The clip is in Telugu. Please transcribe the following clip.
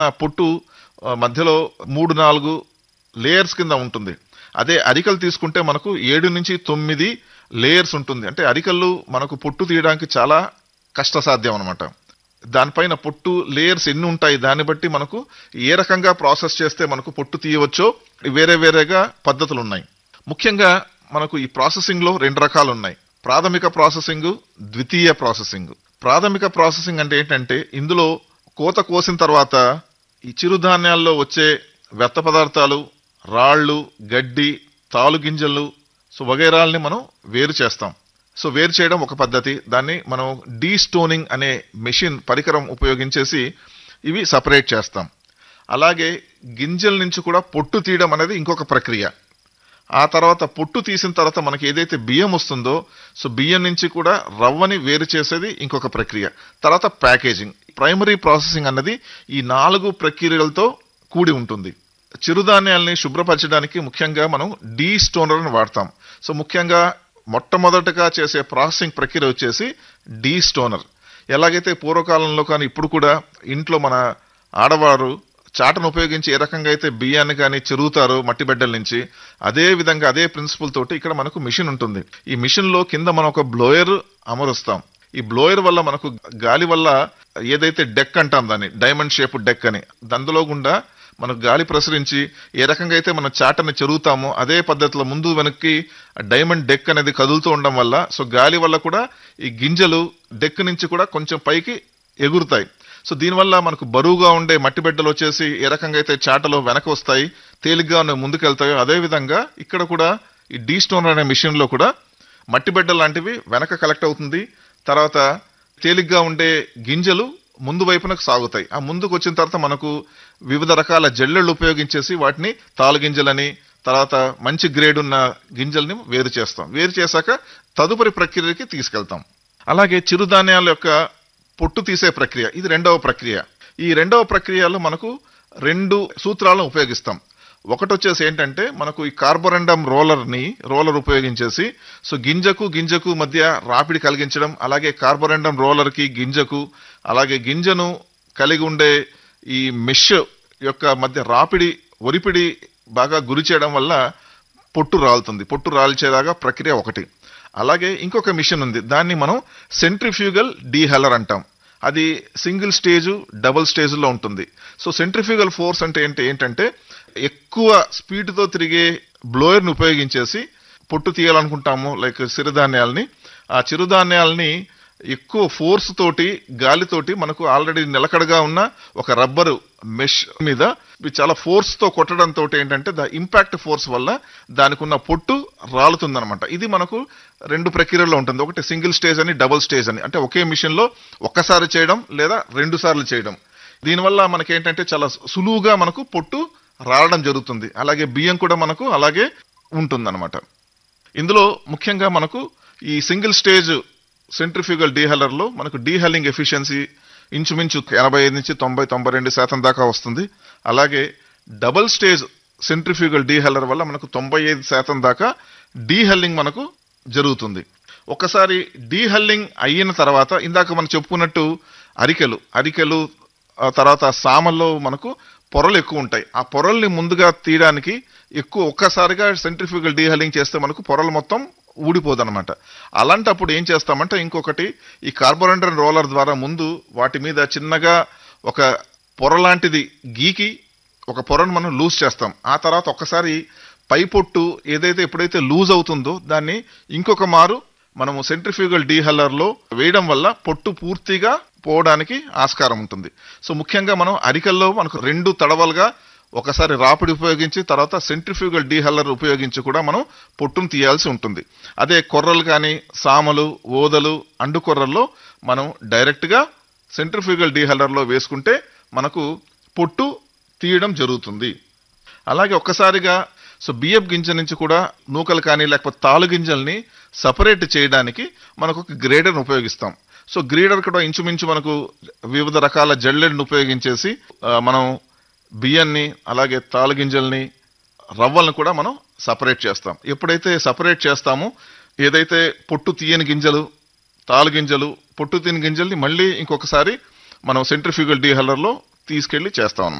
ఆ పొట్టు ఆ, మధ్యలో మూడు నాలుగు లేయర్స్ కింద ఉంటుంది అదే అరికలు తీసుకుంటే మనకు ఏడు నుంచి తొమ్మిది లేయర్స్ ఉంటుంది అంటే అరికలు మనకు పొట్టు తీయడానికి చాలా కష్టసాధ్యం అనమాట దానిపైన పొట్టు లేయర్స్ ఎన్ని ఉంటాయి దాన్ని బట్టి మనకు ఏ రకంగా ప్రాసెస్ చేస్తే మనకు పొట్టు తీయవచ్చో వేరే వేరేగా పద్ధతులు ఉన్నాయి ముఖ్యంగా మనకు ఈ ప్రాసెసింగ్ లో రెండు రకాలు ఉన్నాయి ప్రాథమిక ప్రాసెసింగ్ ద్వితీయ ప్రాసెసింగ్ ప్రాథమిక ప్రాసెసింగ్ అంటే ఏంటంటే ఇందులో కోత కోసిన తర్వాత ఈ చిరుధాన్యాల్లో వచ్చే వ్యర్థ పదార్థాలు రాళ్ళు గడ్డి తాలు గింజలు సో వగైరాల్ని మనం వేరు చేస్తాం సో వేరు చేయడం ఒక పద్ధతి దాన్ని మనం డీ స్టోనింగ్ అనే మెషిన్ పరికరం ఉపయోగించేసి ఇవి సపరేట్ చేస్తాం అలాగే గింజల నుంచి కూడా పొట్టు తీయడం అనేది ఇంకొక ప్రక్రియ ఆ తర్వాత పొట్టు తీసిన తర్వాత మనకి ఏదైతే బియ్యం వస్తుందో సో బియ్యం నుంచి కూడా రవ్వని వేరు చేసేది ఇంకొక ప్రక్రియ తర్వాత ప్యాకేజింగ్ ప్రైమరీ ప్రాసెసింగ్ అన్నది ఈ నాలుగు ప్రక్రియలతో కూడి ఉంటుంది చిరుధాన్యాల్ని శుభ్రపరచడానికి ముఖ్యంగా మనం డీ స్టోనర్ని వాడతాం సో ముఖ్యంగా మొట్టమొదటగా చేసే ప్రాసెసింగ్ ప్రక్రియ వచ్చేసి డీ స్టోనర్ ఎలాగైతే పూర్వకాలంలో కానీ ఇప్పుడు కూడా ఇంట్లో మన ఆడవారు చాటను ఉపయోగించి ఏ రకంగా అయితే బియ్యాన్ని కానీ చెరుగుతారో మట్టి బిడ్డల నుంచి అదే విధంగా అదే ప్రిన్సిపల్ తోటి ఇక్కడ మనకు మిషన్ ఉంటుంది ఈ మిషన్ లో కింద మనం ఒక బ్లోయర్ అమరుస్తాం ఈ బ్లోయర్ వల్ల మనకు గాలి వల్ల ఏదైతే డెక్ అంటాం దాన్ని డైమండ్ షేప్ డెక్ అని అందులో గుండా మనకు గాలి ప్రసరించి ఏ రకంగా అయితే మనం చాటని చెరుగుతామో అదే పద్ధతిలో ముందు వెనక్కి డైమండ్ డెక్ అనేది కదులుతూ ఉండడం వల్ల సో గాలి వల్ల కూడా ఈ గింజలు డెక్ నుంచి కూడా కొంచెం పైకి ఎగురుతాయి సో దీనివల్ల మనకు బరువుగా ఉండే మట్టి బిడ్డలు వచ్చేసి ఏ రకంగా అయితే చాటలో వెనక వస్తాయి తేలిగ్గా ఉన్న ముందుకెళ్తాయో అదే విధంగా ఇక్కడ కూడా ఈ డీ స్టోన్ అనే మిషన్ లో కూడా మట్టి బిడ్డ లాంటివి వెనక కలెక్ట్ అవుతుంది తర్వాత తేలిగ్గా ఉండే గింజలు ముందు వైపునకు సాగుతాయి ఆ ముందుకు వచ్చిన తర్వాత మనకు వివిధ రకాల జల్లెళ్ళు ఉపయోగించేసి వాటిని తాలు గింజలని తర్వాత మంచి గ్రేడ్ ఉన్న గింజల్ని వేరు చేస్తాం వేరు చేశాక తదుపరి ప్రక్రియకి తీసుకెళ్తాం అలాగే చిరుధాన్యాల యొక్క పొట్టు తీసే ప్రక్రియ ఇది రెండవ ప్రక్రియ ఈ రెండవ ప్రక్రియలో మనకు రెండు సూత్రాలను ఉపయోగిస్తాం ఒకటి వచ్చేసి ఏంటంటే మనకు ఈ కార్బోరెండమ్ రోలర్ ని రోలర్ ఉపయోగించేసి సో గింజకు గింజకు మధ్య రాపిడి కలిగించడం అలాగే కార్బోరెండమ్ రోలర్ కి గింజకు అలాగే గింజను కలిగి ఉండే ఈ మెష్ యొక్క మధ్య రాపిడి ఒరిపిడి బాగా గురి చేయడం వల్ల పొట్టు రాలుతుంది పొట్టు రాల్చేలాగా ప్రక్రియ ఒకటి అలాగే ఇంకొక మిషన్ ఉంది దాన్ని మనం సెంట్రిఫ్యూగల్ డీహెలర్ అంటాం అది సింగిల్ స్టేజ్ డబుల్ స్టేజ్ లో ఉంటుంది సో సెంట్రిఫ్యూగల్ ఫోర్స్ అంటే ఏంటి ఏంటంటే ఎక్కువ స్పీడ్ తో తిరిగే బ్లోయర్ ని ఉపయోగించేసి పొట్టు తీయాలనుకుంటాము లైక్ సిరుధాన్యాలని ఆ చిరుధాన్యాలని ఎక్కువ ఫోర్స్ తోటి గాలితోటి మనకు ఆల్రెడీ నిలకడగా ఉన్న ఒక రబ్బరు మెష్ మీద ఇవి చాలా ఫోర్స్ తో కొట్టడం తోటి ఏంటంటే ద ఇంపాక్ట్ ఫోర్స్ వల్ల దానికి ఉన్న పొట్టు రాలుతుందన్నమాట ఇది మనకు రెండు ప్రక్రియల్లో ఉంటుంది ఒకటి సింగిల్ స్టేజ్ అని డబుల్ స్టేజ్ అని అంటే ఒకే మిషన్ లో ఒక్కసారి చేయడం లేదా రెండు సార్లు చేయడం దీనివల్ల మనకి ఏంటంటే చాలా సులువుగా మనకు పొట్టు రాలడం జరుగుతుంది అలాగే బియ్యం కూడా మనకు అలాగే ఉంటుందన్నమాట ఇందులో ముఖ్యంగా మనకు ఈ సింగిల్ స్టేజ్ సెంట్రిఫ్యూగల్ డీహెలర్ లో మనకు డీహెల్లింగ్ ఎఫిషియన్సీ ఇంచుమించు ఎనభై ఐదు నుంచి తొంభై తొంభై రెండు శాతం దాకా వస్తుంది అలాగే డబుల్ స్టేజ్ సెంట్రిఫ్యూగల్ డీహెల్లర్ వల్ల మనకు తొంభై ఐదు శాతం దాకా డీహెల్లింగ్ మనకు జరుగుతుంది ఒకసారి డీహెల్లింగ్ అయిన తర్వాత ఇందాక మనం చెప్పుకున్నట్టు అరికెలు అరికెలు ఆ తర్వాత సామల్లో మనకు పొరలు ఎక్కువ ఉంటాయి ఆ పొరల్ని ముందుగా తీయడానికి ఎక్కువ ఒక్కసారిగా సెంట్రిఫ్యూగల్ డీహెల్లింగ్ చేస్తే మనకు పొరలు మొత్తం ఊడిపోదన్నమాట అలాంటప్పుడు ఏం చేస్తామంటే ఇంకొకటి ఈ కార్బోరెండర్ రోలర్ ద్వారా ముందు వాటి మీద చిన్నగా ఒక పొర లాంటిది గీకి ఒక పొరను మనం లూజ్ చేస్తాం ఆ తర్వాత ఒక్కసారి పై పొట్టు ఏదైతే ఎప్పుడైతే లూజ్ అవుతుందో దాన్ని ఇంకొక మారు మనము సెంట్రిఫ్యూగల్ డీహెల్లర్ లో వేయడం వల్ల పొట్టు పూర్తిగా పోవడానికి ఆస్కారం ఉంటుంది సో ముఖ్యంగా మనం అరికల్లో మనకు రెండు తడవలుగా ఒకసారి రాపిడి ఉపయోగించి తర్వాత సెంట్రిఫ్యూగల్ డీహెల్లర్ ఉపయోగించి కూడా మనం పొట్టును తీయాల్సి ఉంటుంది అదే కొర్రలు కానీ సామలు ఓదలు అండు కొర్రల్లో మనం డైరెక్ట్గా సెంట్రిఫ్యూగల్ డీహెల్లర్లో వేసుకుంటే మనకు పొట్టు తీయడం జరుగుతుంది అలాగే ఒక్కసారిగా సో బియ్యపు గింజ నుంచి కూడా నూకలు కానీ లేకపోతే తాలు గింజల్ని సపరేట్ చేయడానికి మనకు ఒక గ్రేడర్ ఉపయోగిస్తాం సో గ్రేడర్ కూడా ఇంచుమించు మనకు వివిధ రకాల జల్లెడ్ని ఉపయోగించేసి ఆ, మనం బియ్యాన్ని అలాగే తాలు గింజల్ని రవ్వలను కూడా మనం సపరేట్ చేస్తాం ఎప్పుడైతే సపరేట్ చేస్తామో ఏదైతే పొట్టు తీయని గింజలు తాలు గింజలు పొట్టు తీయని గింజల్ని మళ్ళీ ఇంకొకసారి మనం సెంట్రిఫ్యూగల్ డీహెల్లర్లో తీసుకెళ్లి చేస్తాం